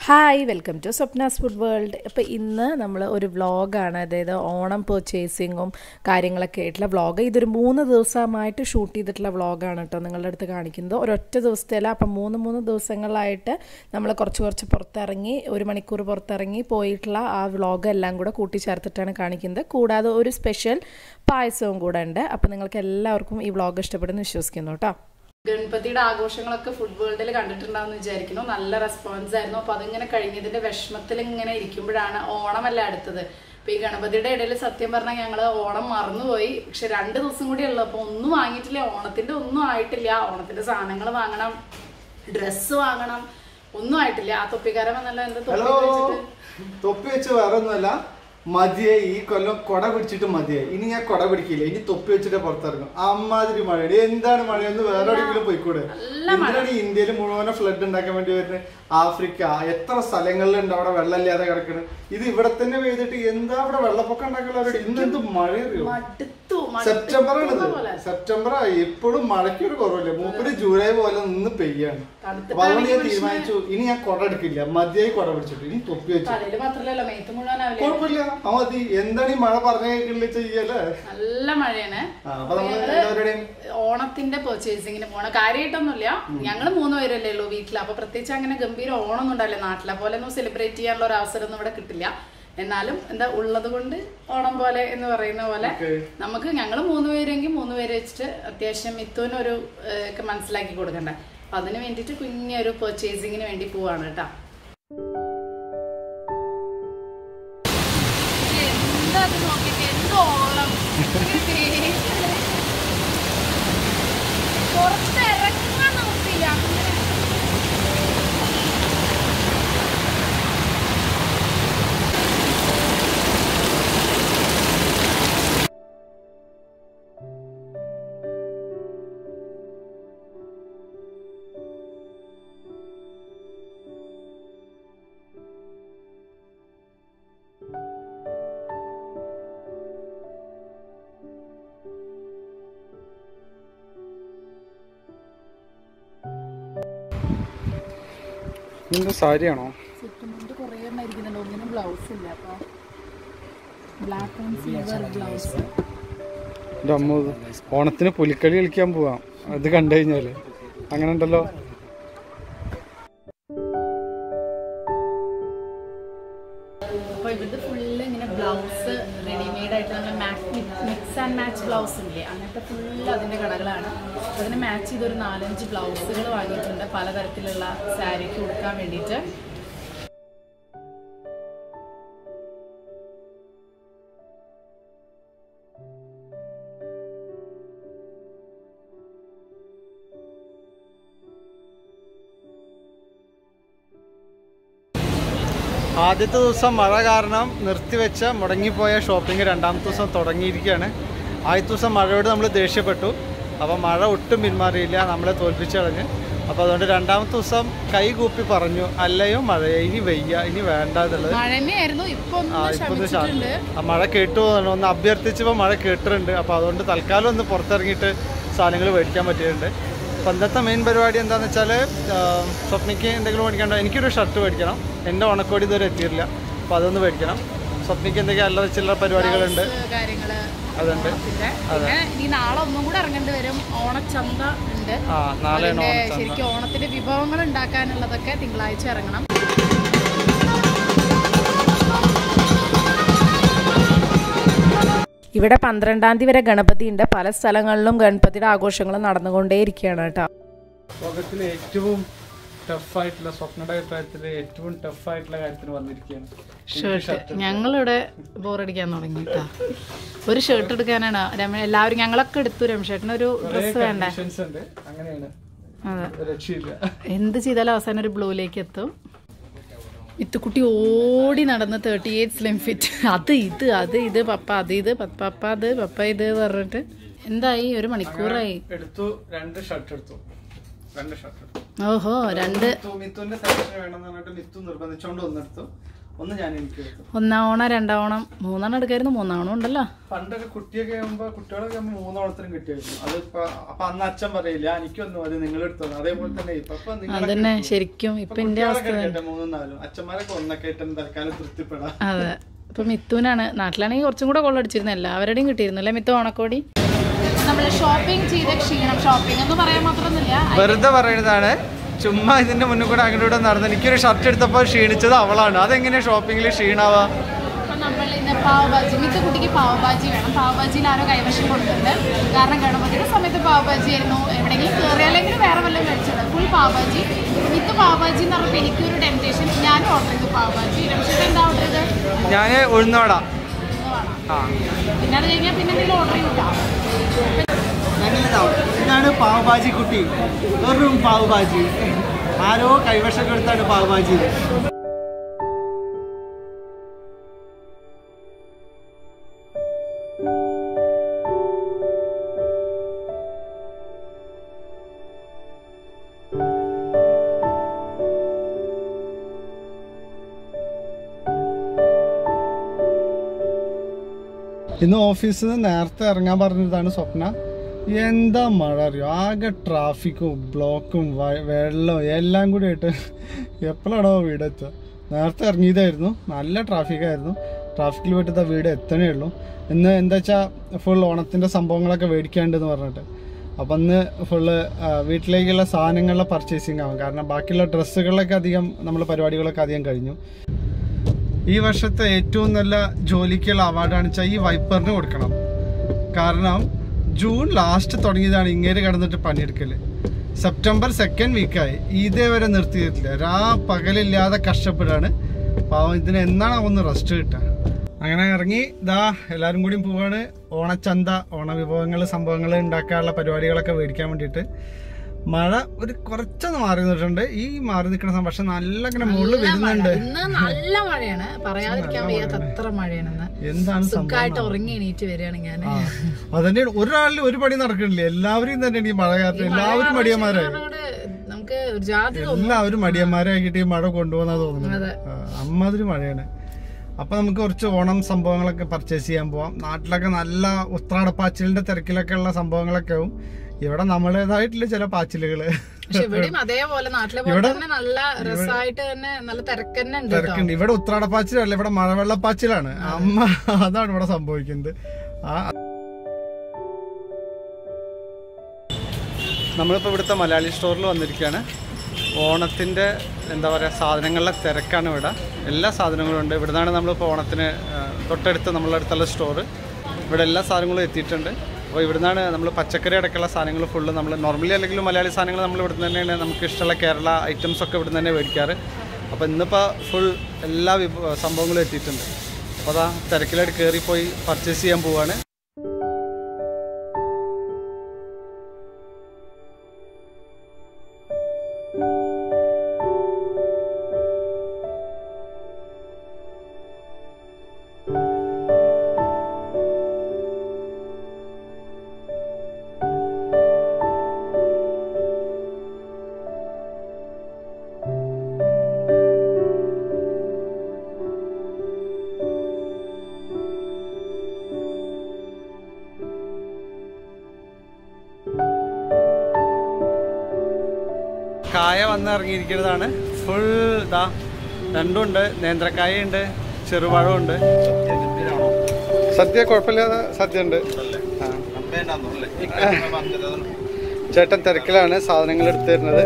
Hi welcome to Swapna's food world അപ്പോൾ ഇന്ന് നമ്മൾ ഒരു വ്ളോഗാണ് അതായത് ഓണം പർച്ചേസിങ്ങും കാര്യങ്ങളൊക്കെ ആയിട്ടുള്ള വ്ളോഗ് ഇതൊരു മൂന്ന് ദിവസമായിട്ട് ഷൂട്ട് ചെയ്തിട്ടുള്ള വ്ളോഗാണ് കേട്ടോ നിങ്ങളുടെ അടുത്ത് കാണിക്കുന്നത് ഒരൊറ്റ ദിവസത്തെയല്ല അപ്പം മൂന്ന് മൂന്ന് ദിവസങ്ങളായിട്ട് നമ്മൾ കുറച്ച് കുറച്ച് പുറത്തിറങ്ങി ഒരു മണിക്കൂർ പുറത്തിറങ്ങി പോയിട്ടുള്ള ആ വ്ളോഗ് എല്ലാം കൂടെ കൂട്ടിച്ചേർത്തിട്ടാണ് കാണിക്കുന്നത് കൂടാതെ ഒരു സ്പെഷ്യൽ പായസവും കൂടെ ഉണ്ട് അപ്പോൾ നിങ്ങൾക്ക് എല്ലാവർക്കും ഈ വ്ളോഗ് ഇഷ്ടപ്പെടുന്നു വിശ്വസിക്കുന്നു കേട്ടോ ഗണപതിയുടെ ആഘോഷങ്ങളൊക്കെ ഫുഡ് വേൾഡിൽ കണ്ടിട്ടുണ്ടാവും വിചാരിക്കുന്നു നല്ല റെസ്പോൺസ് ആയിരുന്നു അപ്പൊ അതിങ്ങനെ കഴിഞ്ഞതിന്റെ വിഷമത്തിൽ ഇങ്ങനെ ഇരിക്കുമ്പോഴാണ് ഓണമല്ല അടുത്തത് അപ്പൊ ഈ ഗണപതിയുടെ ഇടയിൽ സത്യം പറഞ്ഞാൽ ഞങ്ങള് ഓണം മറന്നുപോയി പക്ഷെ രണ്ട് ദിവസം കൂടി ഉള്ളു അപ്പൊ ഒന്നും വാങ്ങിയിട്ടില്ല ഓണത്തിന്റെ ഒന്നും ആയിട്ടില്ല ഓണത്തിന്റെ സാധനങ്ങൾ വാങ്ങണം ഡ്രസ്സ് വാങ്ങണം ഒന്നും ആയിട്ടില്ല ആ തൊപ്പിക്കാരൻ വന്നല്ലോ എന്താ തൊപ്പി ഹലോ വെച്ചിട്ട് തൊപ്പി വെച്ച് വേറെ ഒന്നുമല്ല മതിയായി ഈ കൊല്ലം കൊട പിടിച്ചിട്ട് മതിയായി ഇനി ഞാൻ കൊട പിടിക്കില്ല ഇനി തൊപ്പി വെച്ചിട്ട് പുറത്തിറങ്ങും അമ്മാതിരി മഴ എന്താണ് മഴയെന്ന് വേറെ എവിടെയെങ്കിലും പോയിക്കൂടെ എന്തിനാണ് ഈ ഇന്ത്യയിൽ മുഴുവൻ ഫ്ലഡ് ഉണ്ടാക്കാൻ വേണ്ടി വരുന്നത് ആഫ്രിക്ക എത്ര സ്ഥലങ്ങളിലുണ്ട് അവിടെ വെള്ളമില്ലാതെ കിടക്കുന്നത് ഇത് ഇവിടെ തന്നെ പെയ്തിട്ട് എന്താ അവിടെ വെള്ളപ്പൊക്കം ഉണ്ടാക്കലവരോട് ഇന്ന് എന്ത് മഴ അറിയോ മടുത്തു സെപ്റ്റംബർ ആണിത് മടുത്തു പോലെ സെപ്റ്റംബർ ആയി ഇപ്പോഴും മഴയ്ക്ക് ഒരു കുറവില്ല മൂപ്പര് ജൂലൈ പോലെ നിന്ന് പെയ്യാണ് തണുത്തിട്ടാണെങ്കിൽ അപ്പൊ അതുകൊണ്ട് ഞാൻ മനുഷ്യന് തീരുമാനിച്ചു ഇനി ഞാൻ കൊട എടുക്കില്ല മതിയായി കൊട പിടിച്ചിട്ട് ഇനി തൊപ്പി വെച്ചു തലയില് മാത്രല്ലല്ലോ മേത്ത് മുഴുവനാവില്ലേ കുഴപ്പമില്ല ആ മതി എന്താണ് ഈ മഴ പറഞ്ഞ കേൾക്കില്ല ചെയ്യല്ലേ നല്ല മഴയാണ് ആ, അപ്പൊ നമ്മള് ഞങ്ങള് എല്ലാവരുടെയും ഓണത്തിന്റെ പർച്ചേസിങ്ങിന് പോണ കാര്യമായിട്ടൊന്നുമില്ല ഞങ്ങള് മൂന്ന് പേരല്ലേ ഉള്ളൂ വീട്ടിൽ അപ്പൊ പ്രത്യേകിച്ച് അങ്ങനെ ഗംഭീര ഓണമൊന്നും ഉണ്ടാവില്ല നാട്ടിലെ പോലെ ഒന്നും സെലിബ്രേറ്റ് ചെയ്യാനുള്ള ഒരു അവസരം ഒന്നും ഇവിടെ കിട്ടില്ല എന്നാലും എന്താ ഉള്ളത് കൊണ്ട് ഓണം പോലെ എന്ന് പറയുന്ന പോലെ Okay. നമുക്ക് ഞങ്ങൾ മൂന്ന് പേരെങ്കിൽ മൂന്ന് പേര് വെച്ചിട്ട് അത്യാവശ്യം മിത്തുവിനൊരു ഏഹ്, ഒക്കെ മനസ്സിലാക്കി കൊടുക്കണ്ടേ അപ്പൊ അതിന് വേണ്ടിയിട്ട് കുഞ്ഞൊരു പർച്ചേസിങ്ങിന് വേണ്ടി പോവാണ് കേട്ടാ എന്താ അത് നോക്കിയിട്ട് എന്ത് ഓളം പുറത്തിറങ്ങാൻ നോക്കില്ല അങ്ങനെ നിന്റെ സാരിയാണോ സെറ്റിൽമെന്റ് കുറേ എണ്ണം ഇരിക്കുന്നുണ്ട് ഒന്നിനും ബ്ലൗസ് ഇല്ല അപ്പൊ ബ്ലാക്ക് ആൻഡ് സിൽവർ ബ്ലൗസ് എൻ്റെ അമ്മ ഇത് ഓണത്തിന് പുലിക്കളി കളിക്കാൻ പോവാം അത് കണ്ടു കഴിഞ്ഞാല് അങ്ങനെ ഉണ്ടല്ലോ അപ്പൊ ഇവിടുത്തെ ഫുള്ള് ഇങ്ങനെ ബ്ലൗസ് റെഡിമെയ്ഡ് ആയിട്ട് നമ്മൾ മിക്സ് ആൻഡ് മാച്ച് ബ്ലൗസ് ഇല്ലേ അങ്ങനത്തെ ഫുള്ള് അതിന്റെ കടകളാണ് അതിന് മാച്ച് ചെയ്തൊരു നാലഞ്ച് ബ്ലൗസുകൾ വാങ്ങിയിട്ടുണ്ട് പലതരത്തിലുള്ള സാരിക്ക് ഉടുക്കാൻ വേണ്ടിയിട്ട് ആദ്യത്തെ ദിവസം മഴ കാരണം നിർത്തിവെച്ച മുടങ്ങിപ്പോയ ഷോപ്പിംഗ് രണ്ടാമത്തെ ദിവസം തുടങ്ങിയിരിക്കുകയാണ് ആദ്യത്തെ ദിവസം മഴയോട് നമ്മൾ ദേഷ്യപ്പെട്ടു അപ്പോൾ മഴ ഒട്ടും പിന്മാറിയില്ല നമ്മളെ തോൽപ്പിച്ച് കളഞ്ഞ് അപ്പോൾ അതുകൊണ്ട് രണ്ടാമത്തെ ദിവസം കൈ കൂപ്പി പറഞ്ഞു അല്ലയോ മഴയെ ഇനി വയ്യ ഇനി വേണ്ട എന്നുള്ളത് മഴ തന്നെയായിരുന്നു ഇപ്പൊ ആ ഒന്ന് ഇപ്പൊ ഒന്ന് ശമിച്ചിട്ടുണ്ട് ആ മഴ കേട്ടു തോന്നുന്നു. ഒന്ന് അഭ്യർത്ഥിച്ചപ്പോൾ മഴ കേട്ടിട്ടുണ്ട് അപ്പോൾ അതുകൊണ്ട് തൽക്കാലം ഒന്ന് പുറത്തിറങ്ങിയിട്ട് സാധനങ്ങൾ മേടിക്കാൻ പറ്റിയിട്ടുണ്ട് അപ്പോൾ ഇന്നത്തെ മെയിൻ പരിപാടി എന്താണെന്ന് വെച്ചാൽ സ്വപ്നയ്ക്ക് എന്തെങ്കിലും മേടിക്കണ്ടോ എനിക്കൊരു ഷർട്ട് മേടിക്കണം എൻ്റെ ഓണക്കോടി ഇതുവരെ എത്തിയിട്ടില്ല അപ്പോൾ അതൊന്ന് മേടിക്കണം സ്വപ്നയ്ക്ക് എന്തൊക്കെയോ അല്ലറ ചില്ലറ പരിപാടികളുണ്ട് ബ്ലൗസ്, കാര്യങ്ങള് അതുണ്ട് ഓണത്തിന്റെ. പിന്നെ ഇനി നാളെ ഒന്നും കൂടെ ഇറങ്ങേണ്ടി വരും ഓണച്ചന്ത ഉണ്ട് ആ നാളെയാണ് അതിന്റെ ഓണച്ചന്ത ശരിക്കും ഓണത്തിന്റെ വിഭവങ്ങൾ ഉണ്ടാക്കാനുള്ളതൊക്കെ തിങ്കളാഴ്ച ഇറങ്ങണം ഇവിടെ പന്ത്രണ്ടാം തീയതി വരെ ഗണപതി ഉണ്ട് പല സ്ഥലങ്ങളിലും ഗണപതിയുടെ ആഘോഷങ്ങളും നടന്നുകൊണ്ടേയിരിക്കുകയാണ് കേട്ടോ ലോകത്തിലെ ഏറ്റവും ടഫായിട്ടുള്ള സ്വപ്നയുടെ അഭിപ്രായത്തിൽ ഏറ്റവും ടഫായിട്ടുള്ള കാര്യത്തിന് വന്നിരിക്കുകയാണ് ഷർട്ട് ഞങ്ങളിവിടെ ബോറടിക്കാൻ തുടങ്ങി കേട്ടോ ഒരു ഷർട്ട് എടുക്കാനാണ് രമ എല്ലാവരും ഞങ്ങളൊക്കെ എടുത്തു രമേശേട്ടന് ഒരു ഡ്രസ്സ് വേണ്ടേ കണ്ടീഷൻസ് ഉണ്ട് അങ്ങനെയാണ് അതെ രക്ഷയില്ല എന്ത് ചെയ്താലും അവസാനം ഒരു ബ്ലൂയിലേക്ക് എത്തും ഇത്തുക്കുട്ടി ഓടി നടന്ന് തേർട്ടി എയ്റ്റ് സ്ലിം ഫിറ്റ് അത് ഇത് അത് ഇത് പപ്പ അത് ഇത് പപ്പ പപ്പ അത് പപ്പ ഇത് പറഞ്ഞിട്ട് എന്തായി ഒരു മണിക്കൂറായി എടുത്തു രണ്ട് ഷർട്ട് എടുത്തു രണ്ട് ഷർട്ട് എടുത്തു ഓഹോ രണ്ട് മിത്തു- മിത്തുവിന്റെ സെലക്ഷൻ വേണമെന്ന് പറഞ്ഞിട്ട് മിത്തു നിർബന്ധിച്ചോണ്ട് ഒന്നെടുത്തു ഒന്ന് ഞാൻ എനിക്ക് എടുക്കും ഒന്നാം ഓണം രണ്ടാം ഓണം മൂന്നെണ്ണം എടുക്കായിരുന്നു മൂന്നാം ഓണം ഉണ്ടല്ലോ പണ്ടൊക്കെ കുട്ടിയൊക്കെ ആകുമ്പോ കുട്ടികളൊക്കെ ആകുമ്പോ മൂന്നോളത്തിനും കിട്ടിയായിരുന്നു അത് ഇപ്പൊ അപ്പൊ അന്ന് അച്ഛൻ പറയില്ല എനിക്കൊന്നും അത് നിങ്ങൾ എടുത്തത് അതേപോലെ തന്നെ ഇപ്പൊ ഇപ്പൊ നിങ്ങളൊക്കെ അതന്നെ എടുത്തു. ശരിക്കും ഇപ്പൊ ഇപ്പൊ എന്റെ അവസ്ഥ കുട്ടികളൊക്കെ എടുക്കട്ടെ, മൂന്നും നാലും അച്ഛന്മാരൊക്കെ ഒന്നൊക്കെ ആയിട്ട് തൽക്കാലം തൃപ്തിപ്പെടാം അതെ ഇപ്പൊ മിത്തുവിനാണ് നാട്ടിലാണെങ്കിൽ കുറച്ചും കൂടെ കൊള്ളടിച്ചിരുന്നു എല്ലാവരുടെയും കിട്ടിയിരുന്നു അല്ലേ മിത്തു ഓണക്കോടി നമ്മൾ ഷോപ്പിംഗ് ചെയ്ത ക്ഷീണം ഷോപ്പിംഗ് എന്ന് പറയാൻ മാത്രമൊന്നുമില്ല വെറുതെ പറയുന്നതാണ് ചുമ്മാ ഇതിന്റെ മുന്നിൽ കൂടെ അങ്ങോട്ട് ഇവിടെ നടന്ന് എനിക്കൊരു ഷർട്ട് എടുത്തപ്പോൾ ക്ഷീണിച്ചത് അവളാണ് അതെങ്ങനെയാ ഷോപ്പിംഗിൽ ക്ഷീണാവാ അപ്പൊ നമ്മൾ ഇന്ന് പാവഭാജി മിത്ത കുട്ടിക്ക് പാവഭാജി വേണം പാവഭാജിയിൽ ആരോ കൈവശം കൊടുക്കുന്നുണ്ട് കാരണം ഗണപതിയുടെ സമയത്ത് പാവഭാജി ആയിരുന്നു എവിടെയെങ്കിലും കയറിയാലെങ്കിലും വേറെ വല്ലതും കഴിച്ചത് ഫുൾ പാവഭാജി മിത്ത് പാവഭാജി എന്ന് പറഞ്ഞപ്പോൾ എനിക്കൊരു ടെംപ്റ്റേഷൻ ഞാനും ഓർഡർ ചെയ്തു പാവഭാജി രമേശ് എന്താ ഓർഡർ ചെയ്തത് ഞാൻ ഉഴുന്നോടാ ഒന്ന് വേണം ആ പിന്നെ അത് കഴിഞ്ഞാൽ പിന്നെ എന്തെങ്കിലും ഓർഡർ ചെയ്യൂട്ടാ ഇതാണ് പാവഭാജി കുട്ടി വെറും പാവഭാജി ആരോ കൈവശം കൊടുത്താണ് പാവഭാജി ഇന്ന് ഓഫീസിൽ നിന്ന് നേരത്തെ ഇറങ്ങാൻ പറഞ്ഞതാണ് സ്വപ്ന എന്താ മഴ അറിയോ ആകെ ട്രാഫിക്കും ബ്ലോക്കും വ- വെള്ളവും എല്ലാം കൂടി ആയിട്ട് എപ്പോഴാണോ വീട് എത്തുക നേരത്തെ ഇറങ്ങിയതായിരുന്നു നല്ല ട്രാഫിക്കായിരുന്നു ട്രാഫിക്കിൽ പോയിട്ട് വീട് എത്തണേ ഉള്ളൂ ഇന്ന് എന്താ വെച്ചാൽ ഫുൾ ഓണത്തിൻ്റെ സംഭവങ്ങളൊക്കെ മേടിക്കാണ്ടെന്ന് പറഞ്ഞിട്ട് അപ്പം അന്ന് ഫുള്ള് വീട്ടിലേക്കുള്ള സാധനങ്ങളുടെ പർച്ചേസിങ് ആവും കാരണം ബാക്കിയുള്ള ഡ്രസ്സുകളിലൊക്കെ അധികം നമ്മൾ പരിപാടികളൊക്കെ അധികം കഴിഞ്ഞു ഈ വർഷത്തെ ഏറ്റവും നല്ല ജോലിക്കുള്ള അവാർഡാണ് വെച്ചാൽ ഈ വൈപ്പറിന് കൊടുക്കണം കാരണം ജൂൺ ലാസ്റ്റ് തുടങ്ങിയതാണ് ഇങ്ങേര് കിടന്നിട്ട് പണിയെടുക്കല് സെപ്റ്റംബർ സെക്കൻഡ് വീക്കായി ഇതേവരെ നിർത്തിയിട്ടില്ല രാ പകലില്ലാതെ കഷ്ടപ്പെടാണ് പാവം ഇതിന് എന്നാണ് ഒന്ന് റെസ്റ്റ് കിട്ടുക അങ്ങനെ ഇറങ്ങി ഇതാ എല്ലാവരും കൂടി പോവാണ് ഓണച്ചന്ത ഓണവിഭവങ്ങൾ സംഭവങ്ങൾ ഉണ്ടാക്കാനുള്ള പരിപാടികളൊക്കെ മേടിക്കാൻ വേണ്ടിയിട്ട് മഴ ഒരു കുറച്ചൊന്ന് മാറി നിന്നിട്ടുണ്ട് ഈ മാറി നിൽക്കുന്ന സമയം പക്ഷെ നല്ല ഇങ്ങനെ മുകളിൽ വരുന്നുണ്ട് ഇന്ന് നല്ല മഴയാണ് പറയാതിരിക്കാൻ വയ്യാത്ത അത്ര മഴയാണെന്ന് എന്താണ് സംഭവം സുഖമായിട്ട് ഉറങ്ങി എണീറ്റ് വരികയാണ് ഞാൻ ആ അതന്നെയാണ് ഒരാളിൽ ഒരു പണി നടക്കണില്ല എല്ലാവരും തന്നെയാണ് ഈ മഴ കാരണം എല്ലാവരും മടിയന്മാരായി നമുക്ക് ഒരു ജാതി എല്ലാവരും മടിയന്മാരാക്കിയിട്ട് ഈ മഴ കൊണ്ടുപോകുന്ന തോന്നുന്നു അതെ. ആ, അമ്മാതിരി മഴയാണ് അപ്പൊ നമുക്ക് കുറച്ച് ഓണം സംഭവങ്ങളൊക്കെ പർച്ചേസ് ചെയ്യാൻ പോവാം നാട്ടിലൊക്കെ നല്ല ഉത്രാടപ്പാച്ചിലിന്റെ തിരക്കിലൊക്കെ ഉള്ള സംഭവങ്ങളൊക്കെ ആവും ഇവിടെ നമ്മളേതായിട്ടുള്ള ചില പാച്ചിലുകള് പക്ഷെ ഇവിടെയും അതേപോലെ നാട്ടിലെ പോലെ തന്നെ നല്ല രസമായിട്ട് തന്നെ നല്ല തിരക്ക് തന്നെ ഉണ്ട് കേട്ടോ തിരക്കുണ്ട് ഇവിടെ ഉത്രാടപ്പാച്ചിലല്ല ഇവിടെ മഴവെള്ളപ്പാച്ചിലാണ് അമ്മ അതാണ് ഇവിടെ സംഭവിക്കുന്നത് ആ നമ്മളിപ്പോൾ ഇവിടുത്തെ മലയാളി സ്റ്റോറിൽ വന്നിരിക്കുകയാണ് ഓണത്തിൻ്റെ എന്താ പറയുക സാധനങ്ങളുടെ തിരക്കാണ് ഇവിടെ എല്ലാ സാധനങ്ങളും ഉണ്ട് ഇവിടെ നിന്നാണ് നമ്മളിപ്പോൾ ഓണത്തിന് ആ, തൊട്ടടുത്ത് നമ്മളെ അടുത്തുള്ള സ്റ്റോറ് ഇവിടെ എല്ലാ സാധനങ്ങളും എത്തിയിട്ടുണ്ട് അപ്പോൾ ഇവിടെ നിന്നാണ് നമ്മൾ പച്ചക്കറി അടക്കമുള്ള സാധനങ്ങൾ ഫുള്ള് നമ്മൾ നോർമലി അല്ലെങ്കിൽ മലയാളി സാധനങ്ങൾ നമ്മൾ ഇവിടെ തന്നെയാണ് നമുക്ക് ഇഷ്ടമുള്ള കേരള ഐറ്റംസ് ഒക്കെ ഇവിടെ തന്നെ മേടിക്കാറ് അപ്പോൾ ഇന്നിപ്പോൾ ഫുൾ എല്ലാ വിഭവ സംഭവങ്ങളും എത്തിയിട്ടുണ്ട് അപ്പോൾ അതാ തിരക്കിലായിട്ട് കയറിപ്പോയി പർച്ചേസ് ചെയ്യാൻ പോവാണ് കായ വന്ന് ഇറങ്ങിയിരിക്കുന്നതാണ് ഫുൾ ഇതാ രണ്ടുണ്ട് നേന്ത്രക്കായ ഉണ്ട് ചെറുപഴമുണ്ട് സദ്യ കുഴപ്പമില്ലാതെ സദ്യ ഉണ്ട് ചേട്ടൻ തിരക്കിലാണ് സാധനങ്ങൾ എടുത്തു തരുന്നത്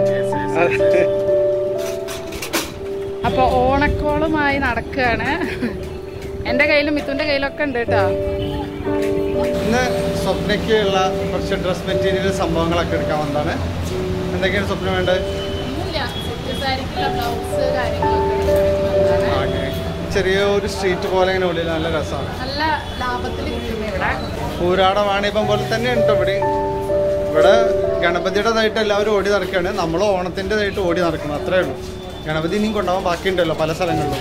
അപ്പൊ ഓണക്കോളുമായി നടക്കുകയാണ് എന്റെ കയ്യിലും മിത്തുന്റെ കയ്യിലൊക്കെ ഉണ്ട് കേട്ടോ ഇന്ന് സ്വപ്നയ്ക്കുള്ള കുറച്ച് ഡ്രസ് മെറ്റീരിയൽ സംഭവങ്ങളൊക്കെ എടുക്കാൻ വന്നതാണ് എന്തൊക്കെയാണ് സ്വപ്നം വേണ്ടത് ഒന്നുമില്ല സെറ്റ് സാരിക്കുള്ള ബ്ലൗസ് കാര്യങ്ങളൊക്കെ ഉള്ളതാണ്. ആകെ ചെറിയ ഒരു സ്ട്രീറ്റ് പോലെ ഇങ്ങനെ ഉള്ളിൽ നല്ല രസമാണ് നല്ല ലാഭത്തിൽ കിട്ടും ഇവിടെ പൂരാട വാണിഭം പോലെ തന്നെ ഉണ്ട് ഇവിടെ ഇവിടെ ഗണപതിയുടേതായിട്ട് എല്ലാവരും ഓടി നടക്കുകയാണ് നമ്മൾ ഓണത്തിൻ്റെതായിട്ട് ഓടി നടക്കണം അത്രേ ഉള്ളൂ ഗണപതി ഇനിയും കൊണ്ടുപോകാൻ ബാക്കിയുണ്ടല്ലോ പല സ്ഥലങ്ങളിലും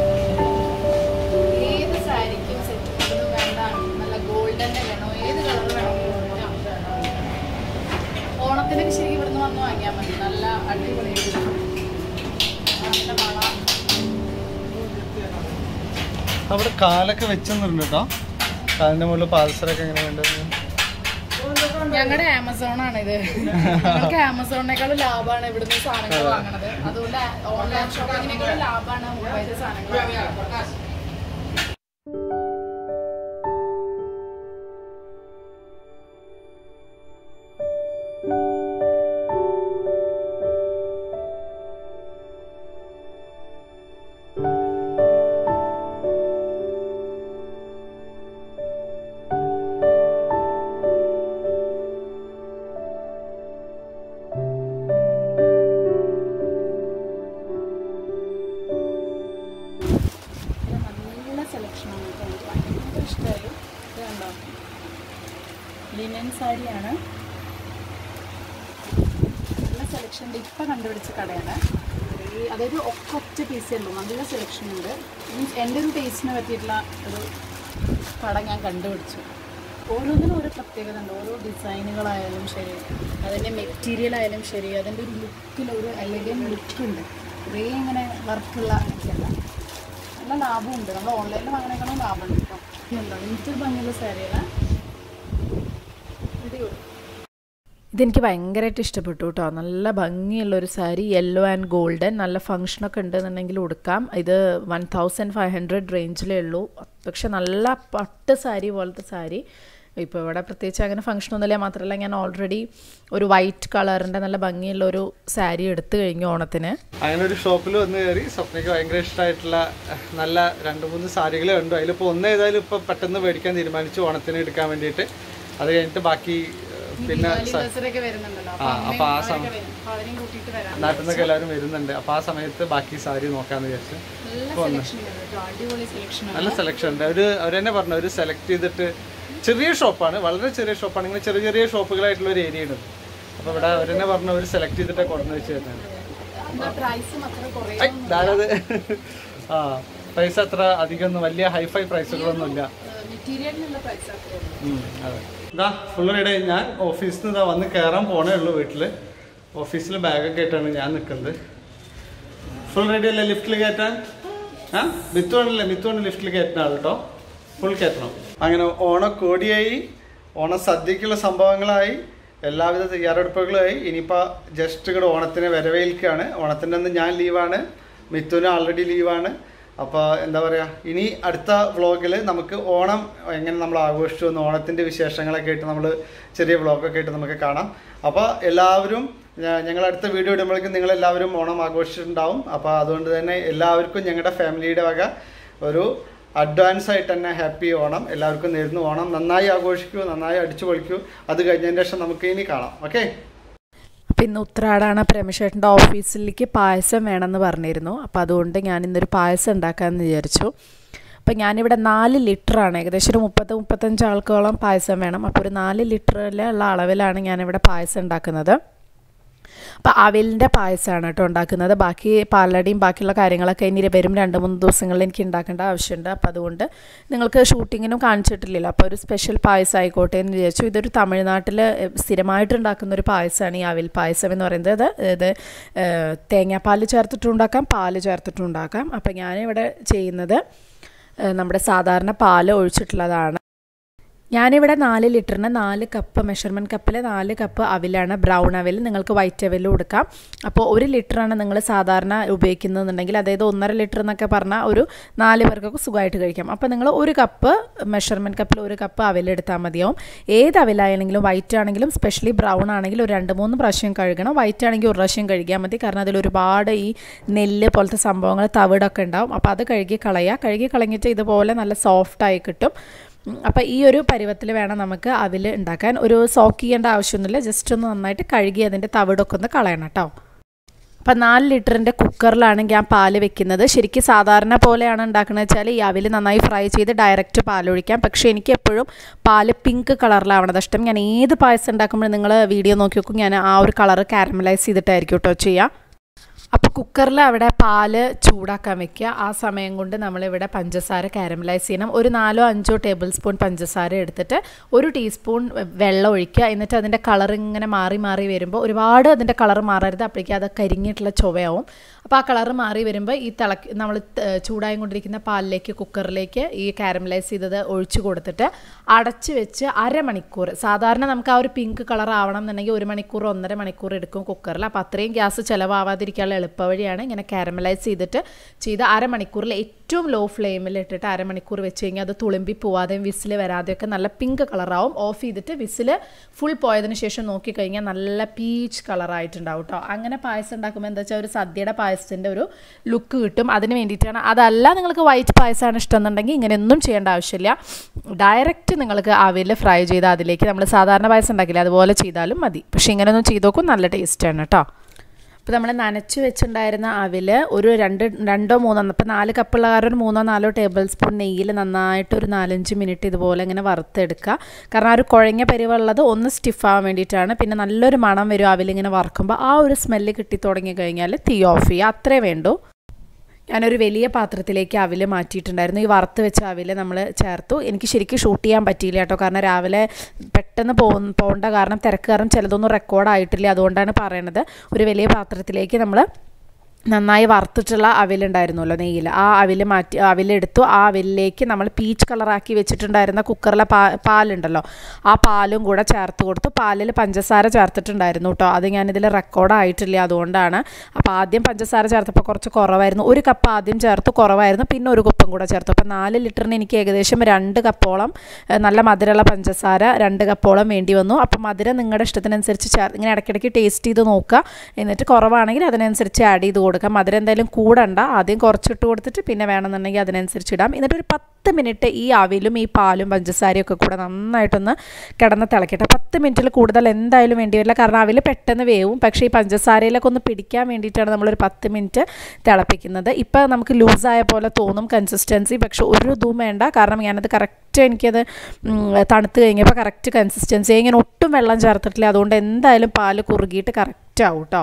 ഏത് സാരിക്കും സെറ്റ് ഒന്നും വേണ്ട നല്ല ഗോൾഡൻ വേണോ ഏത് കളർ വേണോ ഓണത്തിനൊക്കെ ശരിക്കും ഇവിടുന്ന് വന്ന് വാങ്ങിയാൽ മതി നല്ല അടിപൊളിയായിട്ട് നല്ല വള അവിടെ കാലൊക്കെ വെച്ചെന്നുണ്ട് കേട്ടോ കാലിൻ്റെ മുകളിൽ പാദസരൊക്കെ എങ്ങനെ വേണ്ടത് ഞങ്ങളുടെ ആമസോൺ ആണ് ഇത് ഞങ്ങൾക്ക് ആമസോണിനേക്കാളും ലാഭമാണ് ഇവിടുന്ന് സാധനങ്ങൾ വാങ്ങണത് അതുകൊണ്ട് ഓൺലൈൻ ഷോപ്പിങ്ങിനേക്കാളും ലാഭമാണ് മുംബൈയിലെ സാധനങ്ങൾ വാങ്ങുന്നത്. നല്ല സെലക്ഷനാണ് കേട്ടോ എനിക്ക് ഭയങ്കര ഇഷ്ടമായി ഇത് കണ്ടോ ലിനൻ സാരിയാണ് നല്ല സെലക്ഷൻ ഉണ്ട് ഇപ്പം കണ്ടുപിടിച്ച കടയാണ് ഈ അതായത് ഒക്കെ ഒറ്റ പീസേ ഉള്ളൂ നല്ല സെലക്ഷൻ ഉണ്ട് മീൻസ് എൻ്റെ ഒരു ടേസ്റ്റിന് പറ്റിയിട്ടുള്ള ഒരു കട ഞാൻ കണ്ടുപിടിച്ചു ഓരോന്നിനും ഓരോ പ്രത്യേകത ഉണ്ട് ഓരോ ഡിസൈനുകളായാലും ശരി അതിൻ്റെ മെറ്റീരിയൽ ആയാലും ശരി അതിൻ്റെ ഒരു ലുക്കിൽ ഒരു എലഗൻ ലുക്കുണ്ട് കുറേ ഇങ്ങനെ വർക്കുള്ള ഒക്കെയല്ല നല്ല ലാഭമുണ്ട് നമ്മൾ ഓൺലൈനിൽ വാങ്ങണേക്കാളും ലാഭമുണ്ട് ഇപ്പം എന്താ എനിക്ക് ഭംഗിയുള്ള സാരിയല്ല അടിപൊളി ഇതെനിക്ക് ഭയങ്കരമായിട്ട് ഇഷ്ടപ്പെട്ടു കേട്ടോ നല്ല ഭംഗിയുള്ള ഒരു സാരി യെല്ലോ ആൻഡ് ഗോൾഡൻ നല്ല ഫങ്ഷനൊക്കെ ഉണ്ടെന്നുണ്ടെങ്കിൽ ഉടുക്കാം ഇത് വൺ തൗസൻഡ് ഫൈവ് ഹൺഡ്രഡ് റേഞ്ചിലേ ഉള്ളൂ പക്ഷെ നല്ല പട്ട് സാരി പോലത്തെ സാരി ഇപ്പോൾ ഇവിടെ പ്രത്യേകിച്ച് അങ്ങനെ ഫംഗ്ഷൻ ഒന്നുമില്ല മാത്രമല്ല ഞാൻ ഓൾറെഡി ഒരു വൈറ്റ് കളറിൻ്റെ നല്ല ഭംഗിയുള്ള ഒരു സാരി എടുത്തു കഴിഞ്ഞു ഓണത്തിന് അങ്ങനെ ഒരു ഷോപ്പിൽ വന്ന് കയറി സ്വപ്നയ്ക്ക് ഭയങ്കര ഇഷ്ടമായിട്ടുള്ള നല്ല രണ്ട് മൂന്ന് സാരികളെ ഉണ്ട് അതിലിപ്പോൾ ഒന്ന് ഏതായാലും ഇപ്പോൾ പെട്ടെന്ന് മേടിക്കാൻ തീരുമാനിച്ചു ഓണത്തിന് എടുക്കാൻ വേണ്ടിയിട്ട് അത് കഴിഞ്ഞിട്ട് ബാക്കി ഏഹ്, പിന്നെ സ- ഒക്കെ വരുന്നുണ്ടല്ലോ ആ അപ്പോൾ ആ സമയം അപ്പോൾ അവരെയും കൂട്ടിയിട്ട് വരാം നാട്ടിൽ നിന്നൊക്കെ എല്ലാവരും വരുന്നുണ്ട് അപ്പോൾ ആ സമയത്ത് ബാക്കി സാരി നോക്കാമെന്ന് വിചാരിച്ചു നല്ല സെലക്ഷൻ ഉണ്ട് കേട്ടോ അടിപൊളി സെലക്ഷൻ നല്ല സെലക്ഷൻ ഉണ്ട് അവർ അവർ തന്നെ പറഞ്ഞു അവർ സെലക്ട് ചെയ്തിട്ട് ചെറിയ ഷോപ്പാണ് വളരെ ചെറിയ ഷോപ്പാണ് ഇങ്ങനെ ചെറിയ ചെറിയ ഷോപ്പുകളായിട്ടുള്ള ഒരു ഏരിയ ഉണ്ട് അപ്പോൾ ഇവിടെ അവർ തന്നെ പറഞ്ഞു അവർ സെലക്ട് ചെയ്തിട്ട് കൊണ്ടുവന്ന് വെച്ച് തരുന്നത് പ്രൈസും അത്ര കുറേ ഐ, ഇതാരത് ആ പ്രൈസ് അത്ര അധികമൊന്നും വലിയ ഹൈഫൈ പ്രൈസുകളൊന്നും ഇല്ല മെറ്റീരിയലിനുള്ള പ്രൈസ് അത്രേ ഉള്ളൂ ഉം, അതെ ഇതാ ഫുൾ റെഡി ഞാൻ ഓഫീസിൽ നിന്ന് ഇതാ വന്ന് കയറാൻ പോണേ ഉള്ളൂ വീട്ടിൽ ഓഫീസിൽ ബാഗൊക്കെ ആയിട്ടാണ് ഞാൻ നിൽക്കുന്നത് ഫുൾ റെഡി അല്ലേ ലിഫ്റ്റിൽ കയറ്റാൻ ആ മിത്തുവാണല്ലേ മിത്തുവാണ് ലിഫ്റ്റിൽ കയറ്റുന്ന ആൾ കേട്ടോ ഫുൾ കയറ്റണം അങ്ങനെ ഓണക്കോടിയായി ഓണ സദ്യക്കുള്ള സംഭവങ്ങളായി എല്ലാവിധ തയ്യാറെടുപ്പുകളായി ഇനിയിപ്പോൾ ജസ്റ്റ് ഇവിടെ ഓണത്തിന് വരവേൽക്കുകയാണ് ഓണത്തിൻ്റെ അന്ന് ഞാൻ ലീവാണ് മിത്തുന് ആൾറെഡി ലീവാണ് അപ്പോൾ എന്താ പറയുക ഇനി അടുത്ത വ്ളോഗിൽ നമുക്ക് ഓണം എങ്ങനെ നമ്മൾ ആഘോഷിച്ചു എന്ന് ഓണത്തിൻ്റെ വിശേഷങ്ങളൊക്കെ ആയിട്ട് നമ്മൾ ചെറിയ വ്ളോഗൊക്കെ ആയിട്ട് നമുക്ക് കാണാം അപ്പോൾ എല്ലാവരും ഞ- ഞങ്ങൾ അടുത്ത വീഡിയോ ഇടുമ്പോഴേക്കും നിങ്ങൾ എല്ലാവരും ഓണം ആഘോഷിച്ചിട്ടുണ്ടാവും അപ്പോൾ അതുകൊണ്ട് തന്നെ എല്ലാവർക്കും ഞങ്ങളുടെ ഫാമിലിയുടെ വക ഒരു അഡ്വാൻസ് ആയിട്ട് തന്നെ ഹാപ്പി ഓണം എല്ലാവർക്കും നേരുന്നു ഓണം നന്നായി ആഘോഷിക്കൂ നന്നായി അടിച്ചു പൊളിക്കൂ അത് കഴിഞ്ഞതിന് ശേഷം നമുക്ക് ഇനി കാണാം ഓക്കെ അപ്പം ഇന്ന് ഉത്രാടാണ് പ്രേമശേട്ടൻ്റെ ഓഫീസിലേക്ക് പായസം വേണമെന്ന് പറഞ്ഞിരുന്നു അപ്പോൾ അതുകൊണ്ട് ഞാൻ ഇന്നൊരു പായസം ഉണ്ടാക്കാമെന്ന് വിചാരിച്ചു അപ്പം ഞാനിവിടെ നാല് ലിറ്ററാണ് ഏകദേശം ഒരു മുപ്പത്ത് മുപ്പത്തഞ്ച് ആൾക്കോളം പായസം വേണം അപ്പോൾ ഒരു നാല് ലിറ്ററിലുള്ള അളവിലാണ് ഞാനിവിടെ പായസം ഉണ്ടാക്കുന്നത് അപ്പോൾ അവിലിൻ്റെ പായസമാണ് കേട്ടോ ഉണ്ടാക്കുന്നത് ബാക്കി പാലടിയും ബാക്കിയുള്ള കാര്യങ്ങളൊക്കെ ഇനി വരും രണ്ട് മൂന്ന് ദിവസങ്ങളിൽ എനിക്ക് ഉണ്ടാക്കേണ്ട ആവശ്യമുണ്ട് അപ്പോൾ അതുകൊണ്ട് നിങ്ങൾക്ക് ഷൂട്ടിങ്ങിനും കാണിച്ചിട്ടില്ലല്ലോ അപ്പോൾ ഒരു സ്പെഷ്യൽ പായസം ആയിക്കോട്ടെ എന്ന് വിചാരിച്ചു ഇതൊരു തമിഴ്നാട്ടിൽ സ്ഥിരമായിട്ട് ഉണ്ടാക്കുന്ന ഒരു പായസമാണ് ഈ അവിൽ പായസം എന്ന് പറയുന്നത് ഇത് ഏഹ്, തേങ്ങാപ്പാൽ ചേർത്തിട്ടും ഉണ്ടാക്കാം പാല് ചേർത്തിട്ടും ഉണ്ടാക്കാം അപ്പോൾ ഞാനിവിടെ ചെയ്യുന്നത് ഏഹ്, നമ്മുടെ സാധാരണ പാല് ഒഴിച്ചിട്ടുള്ളതാണ് ഞാനിവിടെ നാല് ലിറ്ററിന് നാല് കപ്പ് മെഷർമെൻറ്റ് കപ്പിൽ നാല് കപ്പ് അവിലാണ് ബ്രൗൺ അവിൽ നിങ്ങൾക്ക് വൈറ്റ് അവിലും കൊടുക്കാം അപ്പോൾ ഒരു ലിറ്ററാണ് നിങ്ങൾ സാധാരണ ഉപയോഗിക്കുന്നതെന്നുണ്ടെങ്കിൽ അതായത് ഒന്നര ലിറ്റർ എന്നൊക്കെ പറഞ്ഞാൽ ഒരു നാല് പേർക്കൊക്കെ സുഖമായിട്ട് കഴിക്കാം അപ്പോൾ നിങ്ങൾ ഒരു കപ്പ് മെഷർമെൻറ്റ് കപ്പിൽ ഒരു കപ്പ് അവിലെടുത്താൽ മതിയാവും ഏത് അവിലായാണെങ്കിലും വൈറ്റ് ആണെങ്കിലും സ്പെഷ്യലി ബ്രൗൺ ആണെങ്കിലും ഒരു രണ്ട് മൂന്ന് പ്രാവശ്യം കഴുകണം വൈറ്റ് ആണെങ്കിൽ ഒരു പ്രാവശ്യം കഴുകിയാൽ മതി കാരണം അതിൽ ഒരുപാട് ഈ നെല്ല് പോലത്തെ സംഭവങ്ങൾ തവിടൊക്കെ ഉണ്ടാവും അപ്പോൾ അത് കഴുകി കളയുക കഴുകി കളഞ്ഞിട്ട് ഇതുപോലെ നല്ല സോഫ്റ്റായി കിട്ടും അപ്പോൾ ഈ ഒരു പരുവത്തിൽ വേണം നമുക്ക് അതിൽ ഉണ്ടാക്കാൻ ഒരു സോക്ക് ചെയ്യേണ്ട ആവശ്യമൊന്നുമില്ല ജസ്റ്റ് ഒന്ന് നന്നായിട്ട് കഴുകി അതിൻ്റെ തവിടൊക്കെ ഒന്ന് കളയണം കേട്ടോ അപ്പം നാല് ലിറ്ററിൻ്റെ കുക്കറിലാണ് ഞാൻ പാല് വെക്കുന്നത് ശരിക്കും സാധാരണ പോലെയാണ് ഉണ്ടാക്കുന്നത് വെച്ചാൽ ഈ അവിൽ നന്നായി ഫ്രൈ ചെയ്ത് ഡയറക്റ്റ് പാലൊഴിക്കാം പക്ഷേ എനിക്ക് എപ്പോഴും പാല് പിങ്ക് കളറിലാവണത് ഇഷ്ടം ഞാൻ ഏത് പായസം ഉണ്ടാക്കുമ്പോഴും നിങ്ങൾ വീഡിയോ നോക്കി നോക്കും ഞാൻ ആ ഒരു കളർ കാരമലൈസ് ചെയ്തിട്ടായിരിക്കും കേട്ടോ ചെയ്യുക അപ്പോൾ കുക്കറിൽ അവിടെ പാല് ചൂടാക്കാൻ വെക്കുക ആ സമയം കൊണ്ട് നമ്മളിവിടെ പഞ്ചസാര കാരമലൈസ് ചെയ്യണം ഒരു നാലോ അഞ്ചോ ടേബിൾ സ്പൂൺ പഞ്ചസാര എടുത്തിട്ട് ഒരു ടീസ്പൂൺ വെള്ളം ഒഴിക്കുക എന്നിട്ട് അതിൻ്റെ കളർ ഇങ്ങനെ മാറി മാറി വരുമ്പോൾ ഒരുപാട് അതിൻ്റെ കളർ മാറരുത് അപ്പോഴേക്കും അത് കരിഞ്ഞിട്ടുള്ള ചുവയാവും അപ്പോൾ ആ കളറ് മാറി വരുമ്പോൾ ഈ തിളക്കി നമ്മൾ ചൂടായി കൊണ്ടിരിക്കുന്ന പാലിലേക്ക് കുക്കറിലേക്ക് ഈ കാരമലൈസ് ചെയ്തത് ഒഴിച്ചു കൊടുത്തിട്ട് അടച്ച് വെച്ച് അരമണിക്കൂർ സാധാരണ നമുക്ക് ആ ഒരു പിങ്ക് കളർ ആവണം എന്നുണ്ടെങ്കിൽ ഒരു മണിക്കൂർ ഒന്നര മണിക്കൂർ എടുക്കും കുക്കറിൽ അപ്പോൾ അത്രയും ഗ്യാസ് ചിലവാവാതിരിക്കാനുള്ള എളുപ്പവഴിയാണ് ഇങ്ങനെ കാരമലൈസ് ചെയ്തിട്ട് ചെയ്ത് അരമണിക്കൂറിൽ ഏറ്റവും ലോ ഫ്ലെയിമിൽ ഇട്ടിട്ട് അരമണിക്കൂർ വെച്ച് കഴിഞ്ഞാൽ അത് തുളുമ്പി പോവാതെയും വിസിൽ വരാതെയൊക്കെ നല്ല പിങ്ക് കളറാവും ഓഫ് ചെയ്തിട്ട് വിസിൽ ഫുൾ പോയതിന് ശേഷം നോക്കിക്കഴിഞ്ഞാൽ നല്ല പീച്ച് കളറായിട്ടുണ്ടാവും കേട്ടോ അങ്ങനെ പായസം ഉണ്ടാക്കുമ്പോൾ എന്താ വെച്ചാൽ ഒരു സദ്യയുടെ പായസത്തിൻ്റെ ഒരു ലുക്ക് കിട്ടും അതിന് വേണ്ടിയിട്ടാണ് അതല്ല നിങ്ങൾക്ക് വൈറ്റ് പായസമാണ് ഇഷ്ടം എന്നുണ്ടെങ്കിൽ ഇങ്ങനെയൊന്നും ചെയ്യേണ്ട ആവശ്യമില്ല ഡയറക്റ്റ് നിങ്ങൾക്ക് അവിൽ ഫ്രൈ ചെയ്ത് അതിലേക്ക് നമ്മൾ സാധാരണ പായസം ഉണ്ടാക്കില്ല അതുപോലെ ചെയ്താലും മതി പക്ഷേ ഇങ്ങനെയൊന്നും ചെയ്ത് നോക്കും നല്ല ടേസ്റ്റാണ് കേട്ടോ അപ്പോൾ നമ്മൾ നനച്ച് വെച്ചിട്ടുണ്ടായിരുന്ന അവിൽ ഒരു രണ്ട് രണ്ടോ മൂന്നോ ഇപ്പോൾ നാല് കപ്പുള്ള കാരണം ഒരു മൂന്നോ നാലോ ടേബിൾ സ്പൂൺ നെയ്യിൽ നന്നായിട്ട് ഒരു നാലഞ്ച് മിനിറ്റ് ഇതുപോലെ ഇങ്ങനെ വറുത്തെടുക്കുക കാരണം ആ ഒരു കുഴഞ്ഞ പരിവുള്ളത് ഒന്ന് സ്റ്റിഫാവാൻ വേണ്ടിയിട്ടാണ് പിന്നെ നല്ലൊരു മണം വരും അവിലിങ്ങനെ വറുക്കുമ്പോൾ ആ ഒരു സ്മെല്ല് കിട്ടി തുടങ്ങി കഴിഞ്ഞാൽ തീ ഓഫ് ചെയ്യുക അത്രേ വേണ്ടൂ ഞാനൊരു വലിയ പാത്രത്തിലേക്ക് അവിൽ മാറ്റിയിട്ടുണ്ടായിരുന്നു ഈ വറുത്ത് വെച്ച അവിൽ നമ്മൾ ചേർത്തു എനിക്ക് ശരിക്കും ഷൂട്ട് ചെയ്യാൻ പറ്റിയില്ല കേട്ടോ കാരണം രാവിലെ പെട്ടെന്ന് പോ പോകേണ്ട കാരണം തിരക്ക് കാരണം ചിലതൊന്നും റെക്കോർഡായിട്ടില്ല അതുകൊണ്ടാണ് പറയണത് ഒരു വലിയ പാത്രത്തിലേക്ക് നമ്മൾ നന്നായി വറുത്തിട്ടുള്ള അവിലുണ്ടായിരുന്നല്ലോ നെയ്യിൽ ആ അവിൽ മാറ്റി അവിലെടുത്തു ആ അവിലിലേക്ക് നമ്മൾ പീച്ച് കളറാക്കി വെച്ചിട്ടുണ്ടായിരുന്ന കുക്കറിലെ പാ പാലുണ്ടല്ലോ ആ പാലും കൂടെ ചേർത്ത് കൊടുത്തു പാലിൽ പഞ്ചസാര ചേർത്തിട്ടുണ്ടായിരുന്നു കേട്ടോ അത് ഞാനിതിൽ റെക്കോർഡായിട്ടില്ല അതുകൊണ്ടാണ് അപ്പോൾ ആദ്യം പഞ്ചസാര ചേർത്തപ്പോൾ കുറച്ച് കുറവായിരുന്നു ഒരു കപ്പ് ആദ്യം ചേർത്ത് കുറവായിരുന്നു പിന്നെ ഒരു കപ്പും കൂടെ ചേർത്തു അപ്പോൾ നാല് ലിറ്ററിന് എനിക്ക് ഏകദേശം രണ്ട് കപ്പോളം ഏഹ്, നല്ല മധുരമുള്ള പഞ്ചസാര രണ്ട് കപ്പോളം വേണ്ടി വന്നു അപ്പോൾ മധുരം നിങ്ങളുടെ ഇഷ്ടത്തിനനുസരിച്ച് ചേർ ഇങ്ങനെ ഇടയ്ക്കിടയ്ക്ക് ടേസ്റ്റ് ചെയ്ത് നോക്കുക എന്നിട്ട് കുറവാണെങ്കിൽ അതിനനുസരിച്ച് ആഡ് ചെയ്ത് കൊടുക്കുക മധുരം എന്തായാലും കൂടണ്ട ആദ്യം കുറച്ചിട്ട് കൊടുത്തിട്ട് പിന്നെ വേണമെന്നുണ്ടെങ്കിൽ അതിനനുസരിച്ച് ഇടാം എന്നിട്ട് ഒരു പത്ത് മിനിറ്റ് ഈ അവിലും ഈ പാലും പഞ്ചസാരയും ഒക്കെ കൂടെ നന്നായിട്ടൊന്ന് കിടന്ന് തിളക്കട്ടെ പത്ത് മിനിറ്റിൽ കൂടുതൽ എന്തായാലും വേണ്ടി വരില്ല കാരണം അവിൽ പെട്ടെന്ന് വേവും പക്ഷേ ഈ പഞ്ചസാരയിലൊക്കെ ഒന്ന് പിടിക്കാൻ വേണ്ടിയിട്ടാണ് നമ്മളൊരു പത്ത് മിനിറ്റ് തിളപ്പിക്കുന്നത് ഇപ്പോൾ നമുക്ക് ലൂസായ പോലെ തോന്നും കൺസിസ്റ്റൻസി പക്ഷെ ഒരു ഇതും വേണ്ട കാരണം ഞാനത് കറക്റ്റ് എനിക്കത് ഉം, തണുത്ത് കഴിഞ്ഞപ്പോൾ കറക്റ്റ് കൺസിസ്റ്റൻസി ഇങ്ങനെ ഒട്ടും വെള്ളം ചേർത്തിട്ടില്ല അതുകൊണ്ട് എന്തായാലും പാല് കുറുകിയിട്ട് കറക്റ്റ് ആവും കേട്ടോ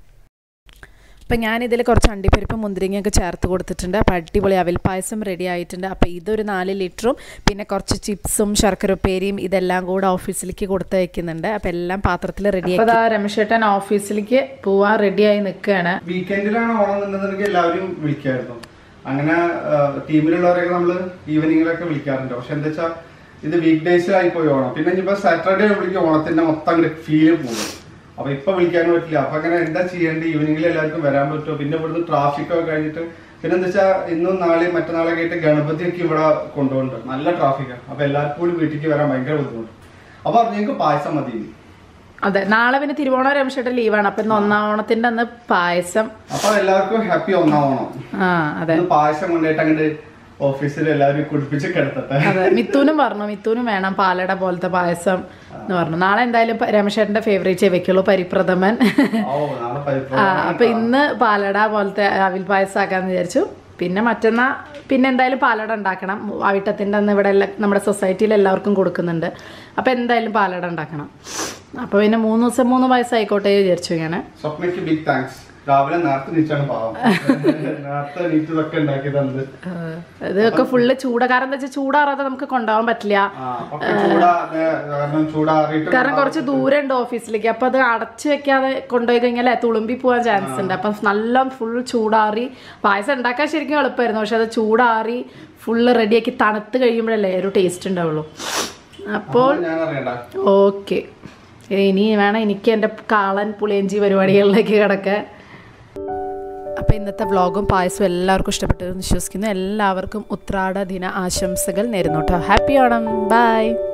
അപ്പം ഞാനിതിൽ കുറച്ച് അണ്ടിപ്പരിപ്പ് മുന്തിരിങ്ങയൊക്കെ ചേർത്ത് കൊടുത്തിട്ടുണ്ട് അപ്പോൾ അടിപൊളി അവിൽ പായസം റെഡി ആയിട്ടുണ്ട് അപ്പോൾ ഇതൊരു നാല് ലിറ്ററും പിന്നെ കുറച്ച് ചിപ്സും ശർക്കര ഉപ്പേരിയും ഇതെല്ലാം കൂടെ ഓഫീസിലേക്ക് കൊടുത്ത് വയ്ക്കുന്നുണ്ട് അപ്പോൾ എല്ലാം പാത്രത്തിൽ റെഡി അപ്പൊ ദാ രമേശേട്ടൻ ഓഫീസിലേക്ക് പോവാൻ റെഡിയായി നിൽക്കുകയാണ് വീക്കെൻഡിലാണ് ഓണം എന്നുണ്ടെങ്കിൽ എല്ലാവരും വിളിക്കായിരുന്നു അങ്ങനെ ടീമിലുള്ളവരെയൊക്കെ നമ്മൾ ഈവനിങ്ങിലൊക്കെ വിളിക്കാറുണ്ട് പക്ഷെ എന്താ വെച്ചാൽ ഇത് വീക്ക് ഡേയ്സിലായി പോയി ഓണം പിന്നെ ഇനിയിപ്പോ സാറ്റർഡേ വിളിക്കും ഓണത്തിന്റെ മൊത്തം അങ്ങോട്ട് ഫീല് പോകും അപ്പൊ ഇപ്പൊ വിളിക്കാനും പറ്റില്ല അപ്പൊ അങ്ങനെ എന്താ ചെയ്യേണ്ടത് ഈവനിങ്ങിൽ എല്ലാവർക്കും വരാൻ പറ്റുമോ പിന്നെ ഇവിടുന്ന് ട്രാഫിക് ഒക്കെ കഴിഞ്ഞിട്ട് പിന്നെ എന്താ വെച്ചാൽ ഇന്നും നാളെയും മറ്റന്നാളൊക്കെ ആയിട്ട് ഗണപതിയൊക്കെ ഇവിടെ കൊണ്ടുപോകുന്നുണ്ട് നല്ല ട്രാഫിക്കാണ് അപ്പൊ എല്ലാവർക്കും കൂടി വീട്ടിലേക്ക് വരാൻ ഭയങ്കര ബുദ്ധിമുട്ട് അപ്പൊ ഞങ്ങൾക്ക് പായസം മതി ഇനി. അതെ നാളെ പിന്നെ തിരുവോണം രമേശേട്ടൻ ലീവാണ് അപ്പൊ ഇന്ന് ഒന്നാം ഓണത്തിന്റെ അന്ന് പായസം അപ്പൊ എല്ലാവർക്കും ഹാപ്പി ഒന്നാം ഓണം ആ അതെ ഇന്ന് പായസം കൊണ്ടുപോയിട്ട് അങ്ങോട്ട് ഓഫീസിൽ എല്ലാവരും കുടിപ്പിച്ച് കിടത്തട്ടെ അതെ മിത്തൂനും പറഞ്ഞു മിത്തൂനും വേണം പാലട പോലത്തെ പായസം എന്ന് പറഞ്ഞു നാളെ എന്തായാലും പ- രമേശേട്ടന്റെ ഫേവറേറ്റ് വെക്കുള്ളൂ പരിപ്രഥമൻ ഓ നാളെ ആ പരിപ്രഥമൻ അപ്പൊ ഇന്ന് പാലട പോലത്തെ അവിൽ പായസം ആക്കാന്ന് വിചാരിച്ചു പിന്നെ മറ്റന്നാ പിന്നെ എന്തായാലും പാലട ഉണ്ടാക്കണം അവിട്ടത്തിന്റെ അന്ന് ഇവിടെ എല്ലാ നമ്മുടെ സൊസൈറ്റിയിൽ എല്ലാവർക്കും കൊടുക്കുന്നുണ്ട് അപ്പൊ എന്തായാലും പാലട ഉണ്ടാക്കണം അപ്പൊ പിന്നെ മൂന്ന് ദിവസം മൂന്ന് പായസമായിക്കോട്ടെ വിചാരിച്ചു ഇങ്ങനെ സ്വപ്നയ്ക്ക് ബിഗ് താങ്ക്സ് രാവിലെ നേരത്തെ നീച്ചാണ് പാവം നേരത്തെ നീറ്റതൊക്കെ ഉണ്ടാക്കി തന്നത് ഇതൊക്കെ ഫുള്ള് ചൂട കാരണം എന്താ വെച്ചാൽ ചൂടാറാതെ നമുക്ക് കൊണ്ടുപോകാൻ പറ്റില്ല ആ ഒക്കെ ചൂടാ ഏ, കാരണം ചൂടാറിയിട്ട് കാരണം കുറച്ച് ദൂരം ഉണ്ട് ഓഫീസിലേക്ക് അപ്പൊ അത് അടച്ചു വെക്കാതെ കൊണ്ടുപോയി കഴിഞ്ഞാൽ തുളുമ്പി പോകാൻ ചാൻസ് ഉണ്ട് അപ്പം നല്ല ഫുൾ ചൂടാറി പായസം ഉണ്ടാക്കാൻ ശരിക്കും എളുപ്പമായിരുന്നു പക്ഷെ അത് ചൂടാറി ഫുള്ള് റെഡിയാക്കി തണുത്ത് കഴിയുമ്പോഴല്ലേ ഒരു ടേസ്റ്റ് ഉണ്ടാവുള്ളൂ അപ്പോൾ ഞാൻ അറിയണ്ട ഓക്കെ ഇനി വേണം എനിക്ക് എൻ്റെ കാളൻ പുളിയഞ്ചി പരിപാടികളിലേക്ക് കിടക്കാൻ അപ്പോൾ ഇന്നത്തെ വ്ളോഗും പായസവും എല്ലാവർക്കും ഇഷ്ടപ്പെട്ടു എന്ന് വിശ്വസിക്കുന്നു എല്ലാവർക്കും ഉത്രാട ദിന ആശംസകൾ നേരുന്നു കേട്ടോ ഹാപ്പി ഓണം ബൈ